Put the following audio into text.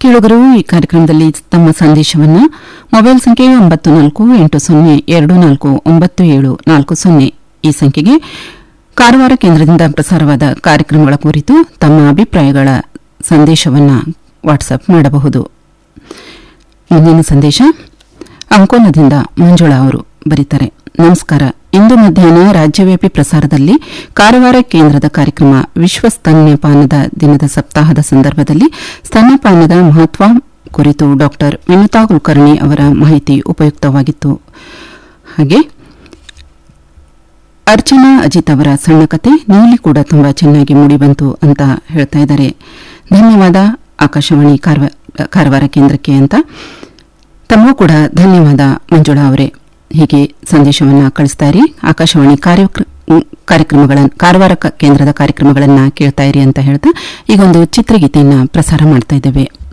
ಕೇಳುಗರು ಈ ಕಾರ್ಯಕ್ರಮದಲ್ಲಿ ತಮ್ಮ ಸಂದೇಶವನ್ನು ಮೊಬೈಲ್ ಸಂಖ್ಯೆ ಒಂಬತ್ತು ನಾಲ್ಕು ಎಂಟು ಸೊನ್ನೆ ಎರಡು ನಾಲ್ಕು ಒಂಬತ್ತು ಏಳು ನಾಲ್ಕು ಸೊನ್ನೆ ಈ ಸಂಖ್ಯೆಗೆ ಕಾರವಾರ ಕೇಂದ್ರದಿಂದ ಪ್ರಸಾರವಾದ ಕಾರ್ಯಕ್ರಮಗಳ ಕುರಿತು ತಮ್ಮ ಅಭಿಪ್ರಾಯಗಳ ಸಂದೇಶವನ್ನು ವಾಟ್ಸಪ್ ಮಾಡಬಹುದು ಮುಂದಿನ ಸಂದೇಶ ಅಂಕೋಲದಿಂದ ಮಂಜುಳಾ ಅವರು ಬರೀತಾರೆ ನಮಸ್ಕಾರ ಇಂದು ಮಧ್ಯಾಹ್ನ ರಾಜ್ಯವ್ಯಾಪಿ ಪ್ರಸಾರದಲ್ಲಿ ಕಾರವಾರ ಕೇಂದ್ರದ ಕಾರ್ಯಕ್ರಮ ವಿಶ್ವ ಸ್ತನ್ಯಪಾನದ ದಿನದ ಸಪ್ತಾಹದ ಸಂದರ್ಭದಲ್ಲಿ ಸ್ತನ್ಯಪಾನದ ಮಹತ್ವ ಕುರಿತು ಡಾಕ್ಟರ್ ವಿನುತಾ ಕುಲಕರ್ಣಿ ಅವರ ಮಾಹಿತಿ ಉಪಯುಕ್ತವಾಗಿತ್ತು ಹಾಗೆ ಅರ್ಚನಾ ಅಜಿತ್ ಅವರ ಸಣ್ಣ ಕತೆ ನೀಲಿ ಕೂಡ ತುಂಬಾ ಚೆನ್ನಾಗಿ ಮೂಡಿಬಂತು ಅಂತ ಹೇಳ್ತಾ ಇದ್ದಾರೆ ಧನ್ಯವಾದ ಆಕಾಶವಾಣಿ ಕಾರವ- ಕಾರವಾರ ಕೇಂದ್ರಕ್ಕೆ ಅಂತ ತಮಗೂ ಕೂಡ ಧನ್ಯವಾದ ಮಂಜುಳಾ ಅವರೇ ಹೀಗೆ ಸಂದೇಶವನ್ನ ಕಳಿಸ್ತಾ ಇರಿ ಆಕಾಶವಾಣಿ ಕಾರ್ಯಕ್ರ- ಕಾರ್ಯಕ್ರಮಗಳ ಕಾರವಾರ ಕ- ಕೇಂದ್ರದ ಕಾರ್ಯಕ್ರಮಗಳನ್ನ ಕೇಳ್ತಾ ಇರಿ ಅಂತ ಹೇಳ್ತಾ ಈಗೊಂದು ಚಿತ್ರಗೀತೆಯನ್ನ ಪ್ರಸಾರ ಮಾಡ್ತಾ ಇದ್ದೇವೆ